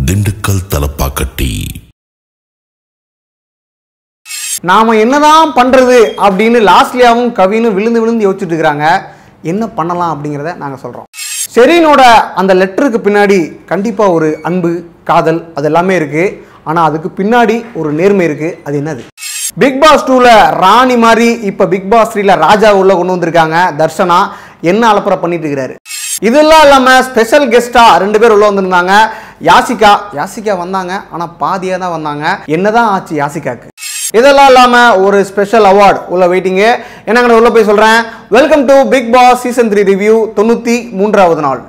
திண்டுக்கல் தலப்பாக்கட்டி நாம என்னதான் பண்றது அப்படின்னு லாஸ்ட்லியாவும் கவினும் விழுந்து விழுந்து யோசிச்சுட்டு இருக்கிறாங்க என்ன பண்ணலாம் அப்படிங்கிறத நாங்க சொல்றோம் ஷெரீனோட அந்த லெட்டருக்கு பின்னாடி கண்டிப்பா ஒரு அன்பு காதல் அது எல்லாமே இருக்கு ஆனா அதுக்கு பின்னாடி ஒரு நேர்மை இருக்கு அது என்னது பிக் பாஸ் டூல ராணி மாதிரி இப்ப பிக் பாஸ் த்ரீல ராஜா உள்ள கொண்டு வந்திருக்காங்க தர்ஷனா என்ன அலப்பறை பண்ணிட்டு இருக்கிறாரு இதெல்லாம் இல்லாம ஸ்பெஷல் கெஸ்டா ரெண்டு பேர் உள்ள வந்திருந்தாங்க யாசிகா யாசிகா வந்தாங்க ஆனா பாதியா தான் வந்தாங்க என்னதான் ஆச்சு யாசிகாக்கு இதெல்லாம் இல்லாம ஒரு ஸ்பெஷல் அவார்ட் உள்ள வெயிட்டிங்கு என்னங்க உள்ள போய் சொல்றேன் welcome to Bigg Boss season three review தொண்ணூத்தி மூன்றாவது நாள்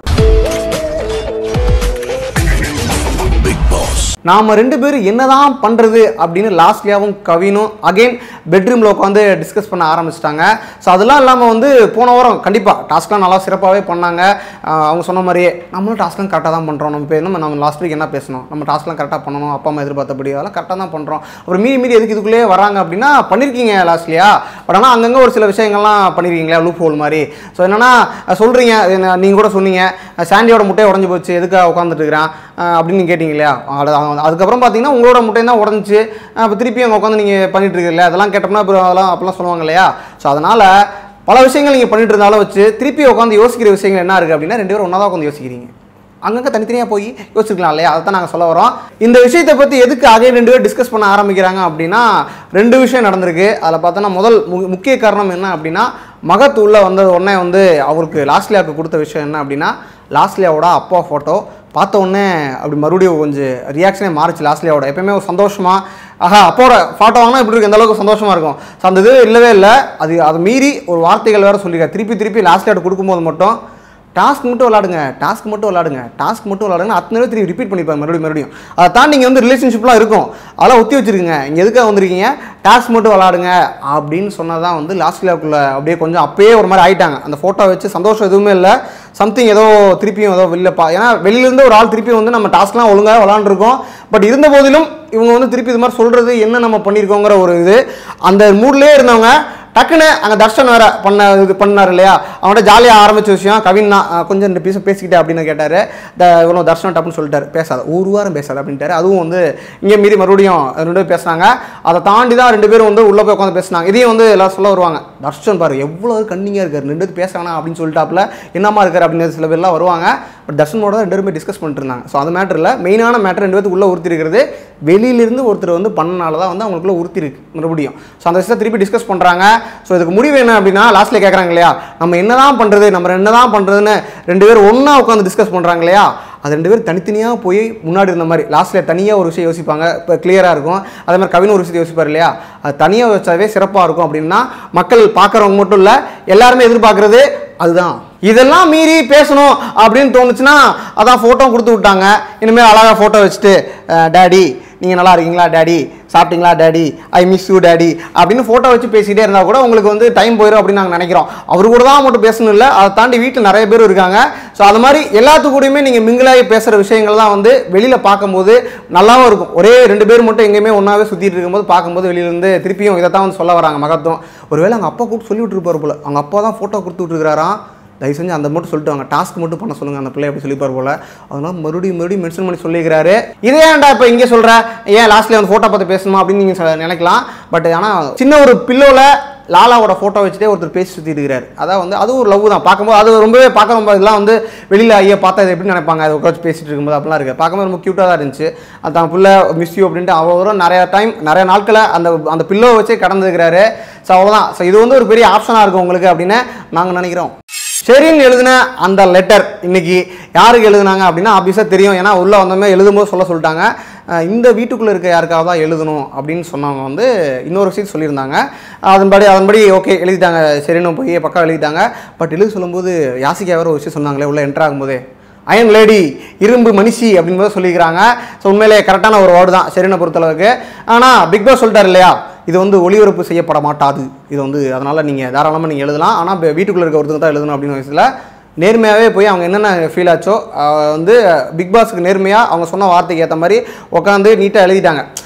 பிக் பாஸ் நாம ரெண்டு பேரும் என்னதான் பண்றது அப்படின்னு லாஸ்ட்லியாவும் கவினும் அகைன் பெட்ரூம்ல உட்காந்து டிஸ்கஸ் பண்ண ஆரம்பிச்சிட்டாங்க ஸோ அதெல்லாம் இல்லாமல் வந்து போன வாரம் கண்டிப்பாக டாஸ்க்லாம் நல்லா சிறப்பாகவே பண்ணாங்க ஆஹ் அவங்க சொன்ன மாதிரியே நம்மளும் டாஸ்க்லாம் கரெக்டாக தான் பண்ணுறோம் நம்ம இப்போ என்ன நம்ம லாஸ்ட் வீக் என்ன பேசணும் நம்ம டாஸ்க்லாம் கரெக்டாக பண்ணணும் அப்பா அம்மா எதிர்பார்த்தபடி அதெல்லாம் கரெக்டாக தான் பண்ணுறோம் அப்புறம் மீறி மீறி எதுக்கு இதுக்குள்ளேயே வராங்க அப்படின்னா பண்ணியிருக்கீங்க லாஸ்ட்லியா பட் ஆனால் அங்கங்கே ஒரு சில விஷயங்கள்லாம் பண்ணியிருக்கீங்களா லூப் ஹோல் மாதிரி ஸோ என்னன்னா சொல்கிறீங்க நீங்கள் கூட சொன்னீங்க சாண்டியோட முட்டையை உடஞ்சி போச்சு எதுக்காக உட்காந்துட்டு இருக்கிறான் அஹ் அப்படின்னு நீங்கள் கேட்டீங்க இல்லையா அது- அது- அதுக்கப்புறம் பார்த்தீங்கன்னா உங்களோட முட்டை தான் உடஞ்சிச்சு அப்போ திருப்பி அங்கே உட்காந்து நீங்கள் பண்ணிட்டு இருக்கீங்க அதெல்லாம் கேட்டோம்னா அப்புறம் அதெல்லாம் அப்பெல்லாம் சொல்லுவாங்க இல்லையா ஸோ அதனால் பல விஷயங்கள் நீங்கள் பண்ணிட்டு இருந்தாலும் வச்சு திருப்பி உட்காந்து யோசிக்கிற விஷயங்கள் என்ன இருக்குது அப்படின்னா ரெண்டு பேரும் ஒன்றா தான் உட்காந்து யோசிக்கிறீங்க அங்கங்கே தனித்தனியாக போய் யோசிக்கலாம் இல்லையா அதை தான் நாங்கள் சொல்ல வரோம் இந்த விஷயத்தை பற்றி எதுக்கு அதே ரெண்டு பேர் டிஸ்கஸ் பண்ண ஆரம்பிக்கிறாங்க அப்படின்னா ரெண்டு விஷயம் நடந்திருக்கு அதில் பார்த்தோன்னா முதல் மு- முக்கிய காரணம் என்ன அப்படின்னா மகத் உள்ள வந்தது உடனே வந்து அவருக்கு லாஸ்ட்லியாவுக்கு கொடுத்த விஷயம் என்ன அப்படின்னா லாஸ்ட்லியாவோட அப்பா ஃபோட்டோ பார்த்த உடனே அப்படி மறுபடியும் கொஞ்சம் ரியாக்ஷனே மாறிச்சு லாஸ்ட்லியாவோட எப்பயுமே ஒரு சந்தோஷமா ஆஹா அப்போட ஃபோட்டோ வாங்கினா இப்படி இருக்கு எந்த அளவுக்கு சந்தோஷமா இருக்கும் ஸோ அந்த இது இல்லவே இல்லை அது அதை மீறி ஒரு வார்த்தைகள் வேற சொல்லியிருக்காரு திருப்பி திருப்பி லாஸ்ட்லியாவோட கொடுக்கும்போது மட்டும் டாஸ்க் மட்டும் விளாடுங்க டாஸ்க் மட்டும் விளாடுங்க டாஸ்க் மட்டும் விளாடுங்க அத்தனை தடவை திருப்பி ரிப்பீட் பண்ணிப்பாங்க மறுபடியும் மறுபடியும் அதை தாண்டி இங்கே வந்து ரிலேஷன்ஷிப்லாம் இருக்கும் அதெல்லாம் ஒத்தி வச்சிருக்கீங்க இங்கே எதுக்காக வந்திருக்கீங்க டாஸ்க் மட்டும் விளாடுங்க அப்படின்னு சொன்னதான் வந்து லாஸ்ட் லேவுக்குள்ள அப்படியே கொஞ்சம் அப்பயே ஒரு மாதிரி ஆயிட்டாங்க அந்த ஃபோட்டோ வச்சு சந்தோஷம் எதுவுமே இல்லை சம்திங் ஏதோ திருப்பியும் ஏதோ வெளில பா ஏன்னா வெளியிலேருந்து ஒரு ஆள் திருப்பி வந்து நம்ம டாஸ்க்லாம் ஒழுங்காக விளாண்டுருக்கோம் பட் இருந்த போதிலும் இவங்க வந்து திருப்பி இது மாதிரி சொல்கிறது என்ன நம்ம பண்ணியிருக்கோங்கிற ஒரு இது அந்த மூட்லேயே இருந்தவங்க டக்குன்னு அங்கே தர்ஷன் வேற பண்ண இது பண்ணார் இல்லையா அவன்கிட்ட ஜாலியாக ஆரம்பிச்ச விஷயம் கவின் தான் அஹ் கொஞ்சம் ரெண்டு பீஸ் பேசிக்கிட்டே அப்படின்னு கேட்டார் த இவனும் தர்ஷன் டப்புன்னு சொல்லிட்டாரு பேசாத ஒரு வாரம் பேசாத அப்படின்ட்டாரு அதுவும் வந்து இங்கே மீறி மறுபடியும் ரெண்டு பேரும் பேசுனாங்க அதை தாண்டி தான் ரெண்டு பேரும் வந்து உள்ளே போய் உட்காந்து பேசினாங்க இதையும் வந்து எல்லாரும் சொல்ல வருவாங்க தர்ஷன் பாரு எவ்வளோ கண்ணிங்காக இருக்காரு ரெண்டு பேரும் பேசுறானா அப்படின்னு சொல்லிட்டாப்புல என்னமா இருக்காரு அப்படின்னு சில பேர்லாம் வருவாங்க பட் தர்ஷனோட தான் ரெண்டு பேருமே டிஸ்கஸ் பண்ணிட்டு இருந்தாங்க ஸோ அந்த மேட்டரில் மெயினான மேட்டர் ரெண்டு பேருக்கு உள்ளே உறுத்தி இருக்கிறது வெளியிலிருந்து ஒருத்தர் வந்து பண்ணனால தான் வந்து அவங்களுக்குள்ள உறுத்தி இருக்கு மறுபடியும் ஸோ அந்த விஷயத்தை திருப்பி டிஸ்கஸ் பண்ணுறாங்க ஸோ இதுக்கு முடிவு என்ன அப்படின்னா லாஸ்ட்டில் கேட்குறாங்க இல்லையா நம்ம என்னதான் பண்ணுறது நம்ம என்னதான் பண்ணுறதுன்னு ரெண்டு பேரும் ஒன்றா உட்காந்து டிஸ்கஸ் பண்ணுறாங்க இல்லையா அது ரெண்டு பேரும் தனித்தனியாக போய் முன்னாடி இருந்த மாதிரி லாஸ்ட்டில் தனியாக ஒரு விஷயம் யோசிப்பாங்க இப்போ கிளியராக இருக்கும் அதே மாதிரி கவின் ஒரு விஷயத்தை யோசிப்பார் இல்லையா அது தனியாக வச்சாவே சிறப்பாக இருக்கும் அப்படின்னா மக்கள் பார்க்குறவங்க மட்டும் இல்லை எல்லாருமே எதிர்பார்க்குறது அதுதான் இதெல்லாம் மீறி பேசணும் அப்படின்னு தோணுச்சுன்னா அதான் ஃபோட்டோ கொடுத்து விட்டாங்க இனிமேல் அழகாக ஃபோட்டோ வச்சுட்டு டேடி நீங்கள் நல்லா இருக்கீங்களா டேடி சாப்பிட்டீங்களா daddy I miss you daddy அப்படின்னு ஃபோட்டோ வச்சு பேசிக்கிட்டே இருந்தால் கூட உங்களுக்கு வந்து டைம் போயிடும் அப்படின்னு நாங்கள் நினைக்கிறோம் அவர் கூட தான் மட்டும் பேசணும் இல்லை அதை தாண்டி வீட்டில் நிறைய பேர் இருக்காங்க ஸோ அது மாதிரி எல்லாத்து கூடயுமே நீங்கள் மிங்கிளாகி பேசுகிற விஷயங்கள் தான் வந்து வெளியில் பார்க்கும்போது நல்லாவும் இருக்கும் ஒரே ரெண்டு பேர் மட்டும் எங்கேயுமே ஒன்றாவே சுற்றிட்டு இருக்கும்போது பார்க்கும்போது வெளியிலேருந்து திருப்பியும் இதை தான் வந்து சொல்ல வராங்க மகத்துவம் ஒருவேளை அவங்க அப்பா கூப்பிட்டு சொல்லி விட்டுருப்பாரு போல அவங்க அப்பா தான் ஃபோட்டோ கொடுத்து விட்டுருக்காராம் தயவு செஞ்சு அந்த மட்டும் சொல்லிட்டு வாங்க டாஸ்க் மட்டும் பண்ண சொல்லுங்க அந்த பிள்ளை அப்படி சொல்லிப்பார் போல அதனால மறுபடியும் மறுபடியும் மென்ஷன் பண்ணி சொல்லிக்கிறாரு இதே ஏன்டா இப்போ இங்கே சொல்ற ஏன் லாஸ்ட்ல வந்து ஃபோட்டோ பார்த்து பேசணுமா அப்படின்னு நீங்கள் நினைக்கலாம் பட் ஆனால் சின்ன ஒரு பில்லோல லாலாவோட ஃபோட்டோ வச்சுட்டே ஒருத்தர் பேசி சுற்றிட்டு இருக்கிறாரு அதான் வந்து அது ஒரு லவ் தான் பார்க்கும்போது அது ரொம்பவே பார்க்க ரொம்ப இதெல்லாம் வந்து வெளியில் ஐயா பார்த்தா இது எப்படி நினைப்பாங்க அதை உட்காந்து பேசிட்டு இருக்கும்போது அப்படிலாம் இருக்குது பார்க்கும்போது ரொம்ப க்யூட்டாக தான் இருந்துச்சு அது தான் பிள்ளை மிஸ் யூ அப்படின்ட்டு அவரும் நிறைய டைம் நிறைய நாட்களை அந்த அந்த பில்லோ வச்சே கடந்துருக்கிறாரு ஸோ அவ்வளோதான் ஸோ இது வந்து ஒரு பெரிய ஆப்ஷனாக இருக்கும் உங்களுக்கு அப்படின்னு நாங்கள் நினைக்கிறோம் சரின்னு எழுதின அந்த லெட்டர் இன்னைக்கு யாருக்கு எழுதுனாங்க அப்படின்னா ஆஃபீஸாக தெரியும் ஏன்னா உள்ளே வந்தோமே எழுதும்போது சொல்ல சொல்லிட்டாங்க அஹ் இந்த வீட்டுக்குள்ளே இருக்க யாருக்காக தான் எழுதணும் அப்படின்னு சொன்னவங்க வந்து இன்னொரு விஷயம் சொல்லியிருந்தாங்க அதன்படி அதன்படி ஓகே எழுதிட்டாங்க சரின்னு போய் பக்கம் எழுதிட்டாங்க பட் எழுத சொல்லும்போது யாசிகா வேறு ஒரு விஷயம் சொன்னாங்களே உள்ளே என்ட்ரு ஆகும்போதே அயன் லேடி இரும்பு மனுஷி அப்படின்னு போது சொல்லிக்கிறாங்க ஸோ உண்மையிலே கரெக்டான ஒரு வேர்டு தான் சரினை பொறுத்தளவுக்கு ஆனால் பிக் பாஸ் சொல்லிட்டார் இல்லையா இது வந்து ஒளிபரப்பு செய்யப்பட மாட்டாது இது வந்து அதனால் நீங்கள் தாராளமாக நீங்கள் எழுதலாம் ஆனால் இப்போ வீட்டுக்குள்ளே இருக்க ஒருத்தங்க தான் எழுதணும் அப்படின்னு வயசில் நேர்மையாகவே போய் அவங்க என்னென்ன ஃபீல் ஆச்சோ அஹ் வந்து பிக் பாஸ்க்கு நேர்மையாக அவங்க சொன்ன வார்த்தைக்கு ஏற்ற மாதிரி உட்காந்து நீட்டாக எழுதிட்டாங்க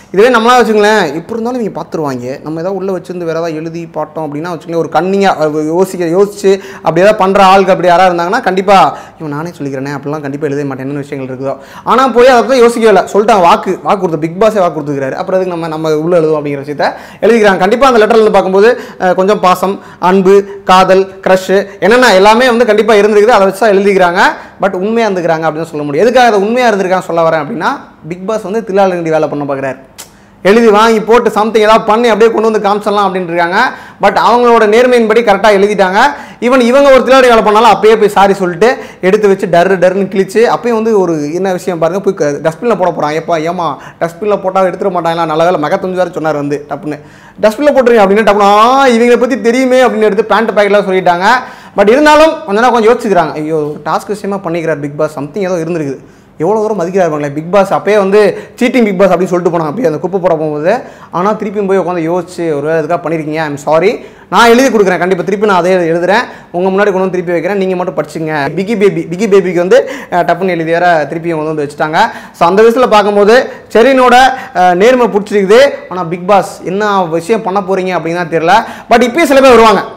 இதுவே நம்மளா வச்சுங்களேன் இப்படி இருந்தாலும் இவங்க பார்த்துருவாங்க நம்ம ஏதாவது உள்ளே வச்சிருந்து வேறு ஏதாவது எழுதி பார்த்தோம் அப்படின்னா வச்சுங்களேன் ஒரு கண்ணியாக யோசிக்க யோசிச்சு அப்படி ஏதாவது பண்ணுற ஆளுக்கு அப்படி யாராவது இருந்தாங்கன்னா கண்டிப்பாக இவன் நானே சொல்லிக்கிறேனே அப்படிலாம் கண்டிப்பாக எழுத மாட்டேன் என்ன விஷயங்கள் இருக்குதோ ஆனால் போய் அதை பற்றி யோசிக்கவே இல்லை சொல்லிட்டான் வாக்கு வாக்கு கொடுத்து பிக் பாஸே வாக்கு கொடுத்துருக்காரு அப்புறம் அதுக்கு நம்ம நம்ம உள்ள எழுதுவோம் அப்படிங்கிற விஷயத்த எழுதிக்கிறாங்க கண்டிப்பாக அந்த லெட்டரில் இருந்து பார்க்கும்போது அஹ், கொஞ்சம் பாசம் அன்பு காதல் க்ரஷ் என்னென்ன எல்லாமே வந்து கண்டிப்பாக இருந்திருக்குது அதை வச்சு தான் எழுதிக்கிறாங்க பட் உண்மையாக இருந்துக்கிறாங்க அப்படின்னு சொல்ல முடியும் எதுக்காக அதை உண்மையாக இருந்திருக்காங்க சொல்ல வரேன் அப்படின்னா பிக் பாஸ் வந்து தில்லாலங்கடி வேலை பண்ண பார்க்குறாரு எழுதி வாங்கி போட்டு சம்திங் ஏதாவது பண்ணி அப்படியே கொண்டு வந்து காமிச்சிடலாம் அப்படின்ட்டு இருக்காங்க பட் அவங்களோட நேர்மையின்படி கரெக்டாக எழுதிட்டாங்க ஈவன் இவங்க ஒரு தில்லாடி வேலை பண்ணாலும் அப்பயே போய் சாரி சொல்லிட்டு எடுத்து வச்சு டர்ரு டர்னு கிழிச்சு அப்பயும் வந்து ஒரு என்ன விஷயம் பாருங்க போய் டஸ்ட்பினில் போட போகிறான் எப்பா ஏமா டஸ்ட்பினில் போட்டால் எடுத்துட மாட்டாங்களா நல்ல வேலை மகத்தஞ்சு வேறு சொன்னார் வந்து டப்புன்னு டஸ்ட்பினில் போட்டுருங்க அப்படின்னு டப்புனா இவங்களை பற்றி தெரியுமே அப்படின்னு எடுத்து பேண்ட் பேக்கெட்லாம் சொல்லிட்டாங்க பட் இருந்தாலும் கொஞ்ச நேரம் கொஞ்சம் யோசிச்சுக்கிறாங்க ஐயோ டாஸ்க் விஷயமா பண்ணிக்கிறார் பிக் பாஸ் சம்திங் ஏதோ இருந்திருக்குது எவ்வளோ தூரம் மதிக்கிறாருங்களே பிக் பாஸ் அப்பயே வந்து சீட்டிங் பிக் பாஸ் அப்படின்னு சொல்லிட்டு போனாங்க அப்படியே அந்த குப்பை போட போகும்போது ஆனால் திருப்பியும் போய் உட்காந்து யோசிச்சு ஒரு வேலை இதுக்காக பண்ணியிருக்கீங்க ஐம் சாரி நான் எழுதி கொடுக்குறேன் கண்டிப்பாக திருப்பி நான் அதே எழுதுறேன் உங்கள் முன்னாடி கொண்டு வந்து திருப்பி வைக்கிறேன் நீங்கள் மட்டும் படிச்சுங்க பிகி பேபி பிகி பேபிக்கு வந்து அஹ், டப்புன்னு எழுதி வேற திருப்பி கொண்டு வந்து வச்சுட்டாங்க ஸோ அந்த விஷயத்தில் பார்க்கும்போது செரினோட அஹ், நேர்மை பிடிச்சிருக்குது ஆனால் பிக் பாஸ் என்ன விஷயம் பண்ண போகிறீங்க அப்படின்னு தான் தெரியல பட் இப்பயும் சில பேர் வருவாங்க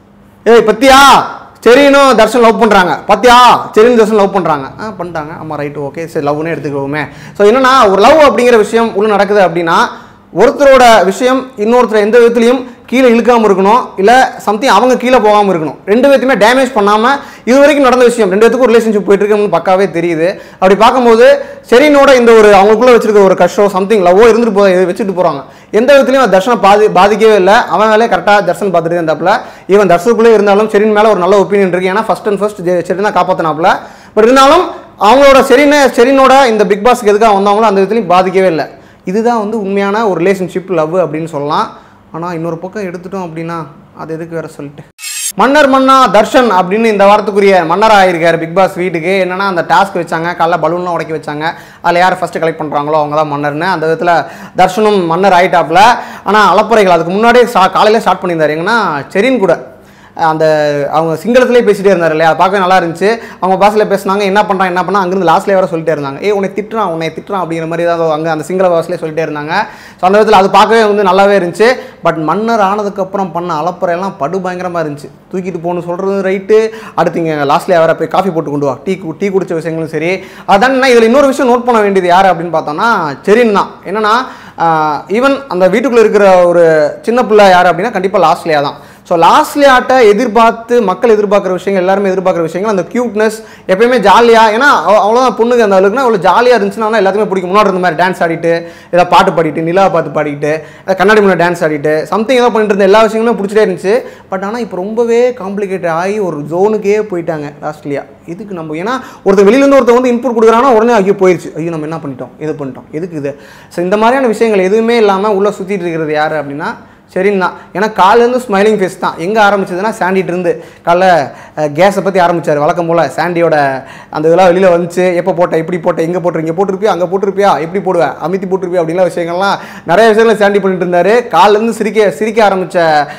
ஏய் பத்தியா சரினும் தர்ஷன் லவ் பண்ணுறாங்க பத்தியா சரின்னு தர்ஷன் லவ் பண்ணுறாங்க ஆ பண்ணிட்டாங்க ஆமாம் ரைட்டு ஓகே சரி லவ்னே எடுத்துக்குவோமே ஸோ என்னன்னா ஒரு லவ் அப்படிங்கிற விஷயம் உள்ள நடக்குது அப்படின்னா ஒருத்தரோட விஷயம் இன்னொருத்தர் எந்த விதத்துலையும் கீழே இழுக்காமல் இருக்கணும் இல்லை சம்திங் அவங்க கீழே போகாமல் இருக்கணும் ரெண்டு பேர்த்தையுமே டேமேஜ் பண்ணாமல் இது வரைக்கும் நடந்த விஷயம் ரெண்டு பேத்துக்கும் ரிலேஷன்ஷிப் போயிட்டு இருக்குன்னு பக்காவே தெரியுது அப்படி பார்க்கும்போது செரினோட இந்த ஒரு அவங்களுக்குள்ள வச்சிருக்க ஒரு கஷ்டோ சம்திங் லவ்வோ இருந்துட்டு போதை வச்சுட்டு போகிறாங்க எந்த விதத்துலையும் தர்ஷனை பாதி பாதிக்கவே இல்லை அவன் வேலையை கரெக்டாக தர்ஷன் பார்த்துட்டு இருந்தாப்புல ஈவன் தர்ஷனுக்குள்ளே இருந்தாலும் செரின் மேலே ஒரு நல்ல ஒப்பீனியன் இருக்கு ஏன்னா ஃபர்ஸ்ட் அண்ட் ஃபர்ஸ்ட் செரின் தான் காப்பாற்றினாப்புல பட் இருந்தாலும் அவங்களோட செரின செரினோட இந்த பிக் பாஸ்க்கு எதுக்காக வந்தவங்களோ அந்த விதத்துலையும் பாதிக்கவே இல்லை இதுதான் வந்து உண்மையான ஒரு ரிலேஷன்ஷிப் லவ் அப்படின்னு சொல்லலாம் ஆனால் இன்னொரு பக்கம் எடுத்துட்டோம் அப்படின்னா அது எதுக்கு வேற சொல்லிட்டு மன்னர் மன்னா தர்ஷன் அப்படின்னு இந்த வாரத்துக்குரிய மன்னர் ஆயிருக்காரு பிக் பாஸ் வீட்டுக்கு என்னன்னா அந்த டாஸ்க் வச்சாங்க காலைல பலூன்லாம் உடைக்க வச்சாங்க அதில் யார் ஃபஸ்ட்டு கலெக்ட் பண்ணுறாங்களோ அவங்க தான் மன்னர்னு அந்த விதத்தில் தர்ஷனும் மன்னர் ஆயிட்டாப்புல ஆனால் அலப்பறைகள் அதுக்கு முன்னாடியே ஸ்டா காலையில் ஸ்டார்ட் பண்ணியிருந்தாரு எங்கன்னா செரின் கூட அந்த அவங்க சிங்களத்திலே பேசிட்டே இருந்தார் இல்லையா அது பார்க்கவே நல்லா இருந்துச்சு அவங்க பாஷையில் பேசுனாங்க என்ன பண்ணுறான் என்ன பண்ணா அங்கேருந்து லாஸ்ட்லேயே வர சொல்லிட்டே இருந்தாங்க ஏய் உன்னை திட்டுறான் உன்னை திட்டுறான் அப்படிங்கிற மாதிரி ஏதாவது அங்கே அந்த சிங்கள பாஷையிலே சொல்லிட்டே இருந்தாங்க ஸோ அந்த விதத்தில் அது பார்க்கவே வந்து நல்லாவே இருந்துச்சு பட் மன்னர் ஆனதுக்கப்புறம் பண்ண அலப்பறையெல்லாம் படு பயங்கரமாக இருந்துச்சு தூக்கிட்டு போகணும் சொல்கிறது ரைட்டு அடுத்து இங்கே லாஸ்ட்லேயே அவரை போய் காஃபி போட்டு கொண்டு வா டீ கு- டீ குடிச்ச விஷயங்களும் சரி அதான் இதில் இன்னொரு விஷயம் நோட் பண்ண வேண்டியது யார் அப்படின்னு பார்த்தோம்னா செரின் தான் என்னன்னா ஈவன் அந்த வீட்டுக்குள்ளே இருக்கிற ஒரு சின்ன பிள்ளை யார் அப்படின்னா கண்டிப்பாக லாஸ்ட்லேயே தான் ஸோ லாஸ்ட்லியாட்ட எதிர்பார்த்து மக்கள் எதிர்பார்க்குற விஷயங்கள் எல்லாருமே எதிர்பார்க்குற விஷயங்கள் அந்த க்யூட்னஸ் எப்பயுமே ஜாலியாக ஏன்னா அவ- அவ்வளோதான் பொண்ணுங்க அந்த அளவுக்குனா அவ்வளோ ஜாலியாக இருந்துச்சுன்னா எல்லாத்துக்குமே பிடிக்கும் முன்னாடி இருந்த மாதிரி டான்ஸ் ஆடிட்டு ஏதாவது பாட்டு பாடிட்டு நிலாவை பார்த்து பாடிட்டு ஏதாவது கண்ணாடி முன்னாடி டான்ஸ் ஆடிட்டு சம்திங் ஏதோ பண்ணிட்டு இருந்த எல்லா விஷயங்களுமே பிடிச்சிட்டே இருந்துச்சு பட் ஆனால் இப்போ ரொம்பவே காம்ப்ளிகேட் ஆகி ஒரு ஜோனுக்கே போயிட்டாங்க லாஸ்ட்லியா இதுக்கு நம்ம ஏன்னா ஒருத்தர் வெளியிலேருந்து ஒருத்தர் வந்து இன்புட் கொடுக்குறாங்கன்னா உடனே ஐயோ போயிடுச்சு ஐயோ நம்ம என்ன பண்ணிட்டோம் இது பண்ணிட்டோம் எதுக்கு இது ஸோ இந்த மாதிரியான விஷயங்கள் எதுவுமே இல்லாமல் உள்ளே சுற்றிட்டு இருக்கிறது யார் அப்படின்னா சரின்னு தான் ஏன்னா காலேருந்து ஸ்மைலிங் ஃபேஸ் தான் எங்கே ஆரம்பிச்சதுன்னா சாண்டிட்டு இருந்து காலைல கேஸை பற்றி ஆரம்பிச்சார் வழக்கம் போல் சாண்டியோட அந்த இதெல்லாம் வெளியில் வந்துச்சு எப்போ போட்ட இப்படி போட்ட எங்கே போட்டு இங்கே போட்டிருப்பியா அங்கே போட்டிருப்பியா எப்படி போடுவேன் அமித்தி போட்டிருப்பியா அப்படின்லாம் விஷயங்கள்லாம் நிறைய விஷயங்களை சாண்டி பண்ணிட்டு இருந்தார் காலேருந்து சிரிக்க சிரிக்க ஆரம்பித்த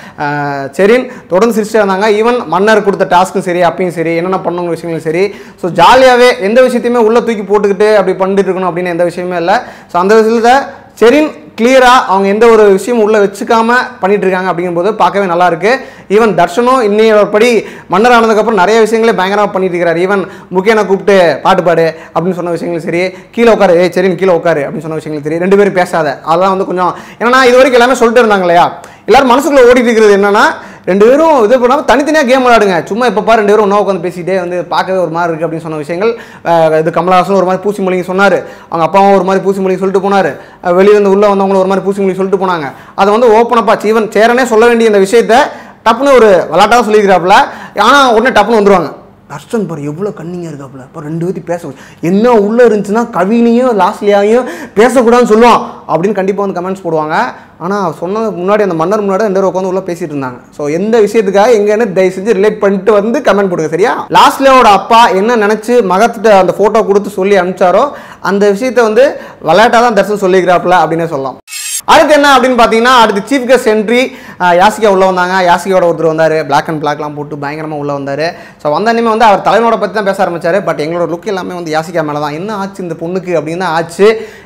செரின் தொடர்ந்து சிரிச்சிட்டே இருந்தாங்க ஈவன் மன்னர் கொடுத்த டாஸ்க்கும் சரி அப்பயும் சரி என்னென்ன பண்ணவங்க விஷயங்களும் சரி ஸோ ஜாலியாகவே எந்த விஷயத்தையுமே உள்ளே தூக்கி போட்டுக்கிட்டு அப்படி பண்ணிட்டு இருக்கணும் அப்படின்னு எந்த விஷயமே இல்லை ஸோ அந்த விஷயத்தில் செரின் கிளியராக அவங்க எந்த ஒரு விஷயமும் உள்ளே வச்சுக்காம பண்ணிட்டு இருக்காங்க அப்படிங்கும்போது பார்க்கவே நல்லா இருக்கு ஈவன் தர்ஷனும் இன்னையோடபடி மன்னர் ஆனதுக்கப்புறம் நிறைய விஷயங்களே பயங்கரமாக பண்ணிட்டு இருக்கிறார் ஈவன் முக்கியனை கூப்பிட்டு பாட்டு பாடு அப்படின்னு சொன்ன விஷயங்களும் சரி கீழே உட்காரு ஏய் சரின்னு கீழே உட்காரு அப்படின்னு சொன்ன விஷயங்களும் சரி ரெண்டு பேரும் பேசாத அதெல்லாம் வந்து கொஞ்சம் ஏன்னா இது வரைக்கும் எல்லாமே சொல்லிட்டு இருந்தாங்க இல்லையா எல்லாரும் மனசுக்குள்ள ஓடிட்டு இருக்கிறது என்னன்னா ரெண்டு பேரும் இது பண்ணாமல் தனித்தனியாக கேம் விளையாடுங்க சும்மா இப்போ பாரு ரெண்டு பேரும் ஒன்றா உட்காந்து பேசிட்டே வந்து பார்க்கவே ஒரு மாதிரி இருக்குது அப்படின்னு சொன்ன விஷயங்கள் அஹ் இது கமலஹாசன் ஒரு மாதிரி பூசி மொழிங்க சொன்னார் அவங்க அப்பாவும் ஒரு மாதிரி பூசி மொழிங்க சொல்லிட்டு போனார் வெளியே இருந்து உள்ளே வந்தவங்களும் ஒரு மாதிரி பூசி மொழி சொல்லிட்டு போனாங்க அதை வந்து ஓப்பன் அப்பா ஈவன் சேரனே சொல்ல வேண்டிய இந்த விஷயத்த டப்புன்னு ஒரு விளாட்டாக சொல்லிக்கிறாப்புல ஆனால் உடனே டப்புன்னு வந்துருவாங்க தர்ஷன் பாரு எவ்வளோ கண்ணிங்க இருக்காப்புல இப்போ ரெண்டு பேர்த்தி பேச என்ன உள்ளே இருந்துச்சுன்னா கவினையும் லாஸ்ட்லியாவையும் பேசக்கூடாதுன்னு சொல்லுவான் அப்படின்னு கண்டிப்பாக வந்து கமெண்ட்ஸ் போடுவாங்க ஆனால் சொன்னதுக்கு முன்னாடி அந்த மன்னர் முன்னாடி ரெண்டு பேரும் உட்காந்து உள்ள பேசிட்டு இருந்தாங்க ஸோ எந்த விஷயத்துக்காக எங்கன்னு தயவு செஞ்சு ரிலேட் பண்ணிட்டு வந்து கமெண்ட் போடுங்க சரியா லாஸ்ட்லியாவோட அப்பா என்ன நினச்சி மகத்திட்ட அந்த ஃபோட்டோ கொடுத்து சொல்லி அனுப்பிச்சாரோ அந்த விஷயத்தை வந்து விளையாட்டாக தான் தர்ஷன் சொல்லிக்கிறாப்புல அப்படின்னே சொல்லலாம் அடுத்து என்ன அப்படின்னு பார்த்தீங்கன்னா அடுத்து சீஃப் கெஸ்ட் என்ட்ரி யாசிகா உள்ளே வந்தாங்க யாசிகாவோட ஒருத்தர் வந்தார் பிளாக் அண்ட் பிளாக்லாம் போட்டு பயங்கரமாக உள்ளே வந்தார் ஸோ வந்தோடனே வந்து அவர் தலைவனோட பற்றி தான் பேச ஆரம்பிச்சார் பட் எங்களோட லுக் எல்லாமே வந்து யாசிகா மேலே தான் என்ன ஆச்சு இந்த பொண்ணுக்கு அப்படின்னு தான் ஆச்சு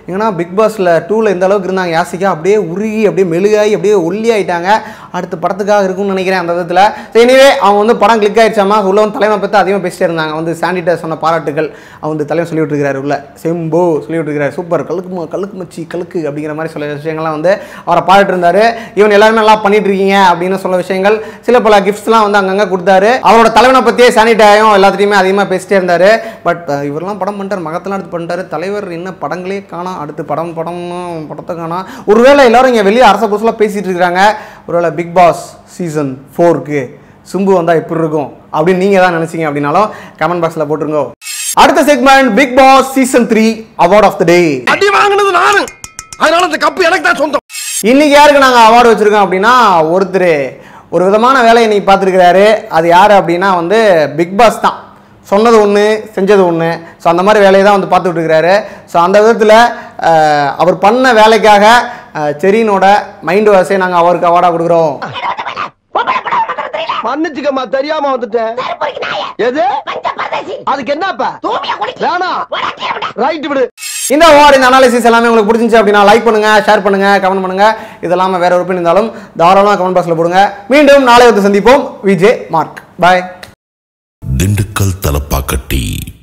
ஏன்னா பிக் பாஸில் டூவில் இந்த அளவுக்கு இருந்தாங்க யாசிகா அப்படியே உருகி அப்படியே மெழுகாகி அப்படியே ஒல்லி ஆயிட்டாங்க அடுத்த படத்துக்காக இருக்கும்னு நினைக்கிறேன் அந்த விதத்தில் எனிவே அவங்க வந்து படம் கிளிக் ஆயிடுச்சாமா உள்ள வந்து தலைமை பற்றி அதிகமாக பேசிட்டே இருந்தாங்க வந்து சாண்டிட்ட சொன்ன பாராட்டுகள் அவங்க வந்து தலைமை சொல்லி விட்டுருக்காரு உள்ள செம்போ சொல்லி விட்டுருக்காரு சூப்பர் கழுக்கு ம- கழுக்கு மச்சி கழுக்கு அப்படிங்கிற மாதிரி சொல்ல விஷயங்கள்லாம் வந்து அவரை பாராட்டு இருந்தாரு இவன் எல்லாருமே நல்லா பண்ணிட்டு இருக்கீங்க அப்படின்னு சொல்ல விஷயங்கள் சில பல கிஃப்ட்ஸ்லாம் வந்து அங்கங்கே கொடுத்தாரு அவரோட தலைவனை பற்றியே சானிட்டாயும் எல்லாத்தையுமே அதிகமாக பேசிட்டே இருந்தாரு பட் இவரெல்லாம் படம் பண்ணிட்டார் மகத்தெல்லாம் எடுத்து பண்ணிட்டாரு தலைவர் என்ன படங்களே காணோம் அடுத்து படம் படம் படத்தை காணோம் ஒருவேளை எல்லாரும் இங்கே வெளியே அரச புதுசில் பேசிட்டு இருக்காங்க ஒருவேளை பிக் பாஸ் சீசன் ஃபோருக்கு சிம்பு வந்தால் எப்படி இருக்கும் அப்படின்னு நீங்கள் தான் நினச்சிங்க அப்படின்னாலும் கமெண்ட் பாக்ஸில் போட்டுருங்க அடுத்த segment Bigg Boss season three award of the day அடி வாங்கினது நானு அதனால இந்த கப்பு எனக்கு தான் சொந்தம் இன்னைக்கு யாருக்கு நாங்கள் அவார்டு வச்சுருக்கோம் அப்படின்னா ஒருத்தர் ஒரு விதமான வேலையை இன்னைக்கு பார்த்துருக்கிறாரு அது யார் அப்படின்னா வந்து பிக் பாஸ் தான் சொன்னது ஒன்று செஞ்சது ஒன்று ஸோ அந்த மாதிரி வேலையை தான் வந்து பார்த்துட்டு இருக்கிறாரு ஸோ அந்த விதத்தில் அவர் பண்ண வேலைக்காக அஹ், செரீனோட மைண்ட் வாஷை நாங்கள் அவருக்கு அவார்டாக கொடுக்குறோம் மன்னிச்சுக்கம்மா தெரியாம வந்துட்டேன் எது அதுக்கு என்னப்பா வேணாம் ரைட் விடு இந்த அவார்டு இந்த அனாலிசிஸ் எல்லாமே உங்களுக்கு பிடிச்சிருந்துச்சு அப்படின்னா லைக் பண்ணுங்க ஷேர் பண்ணுங்க கமெண்ட் பண்ணுங்க இதெல்லாம வேற ஒரு இருந்தாலும் தாராளமாக கமெண்ட் பாக்ஸில் போடுங்க மீண்டும் நாளை வந்து சந்திப்போம் VJ Mark bye Dindigul Thalappakatti